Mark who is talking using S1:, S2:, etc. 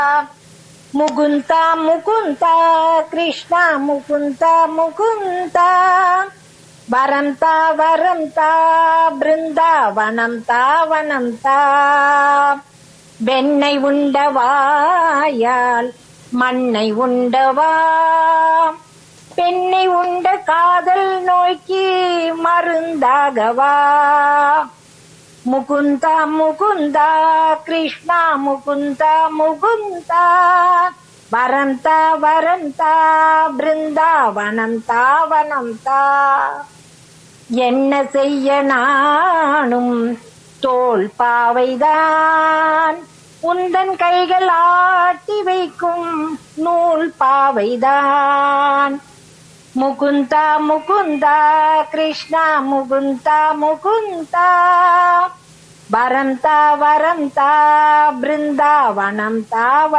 S1: முகுந்த முகுந்த கிருஷ்ணா முகுந்த முகுந்த வரம் தா வரம் தா பிருந்தாவனம் தாவனம் தா வெண்ணை உண்டவாயால் மண்ணை உண்டவா பெண்ணை உண்ட காதல் நோய்க்கு மருந்தாகவா முகுந்தா முகுந்தா கிருஷ்ணா முகுந்தா முகுந்தா வரந்தா வரந்தா பிருந்தாவனம் தாவனம் தா என்ன செய்ய நானும் தோல் பாவைதான் உந்தன் கைகள் ஆட்டி வைக்கும் நூல் பாவைதான் முகுந்தா முகுந்தா கிருஷ்ணா முகுந்தா முகுந்தா வரந்தா வரந்தா பிருந்தாவனம் தாவ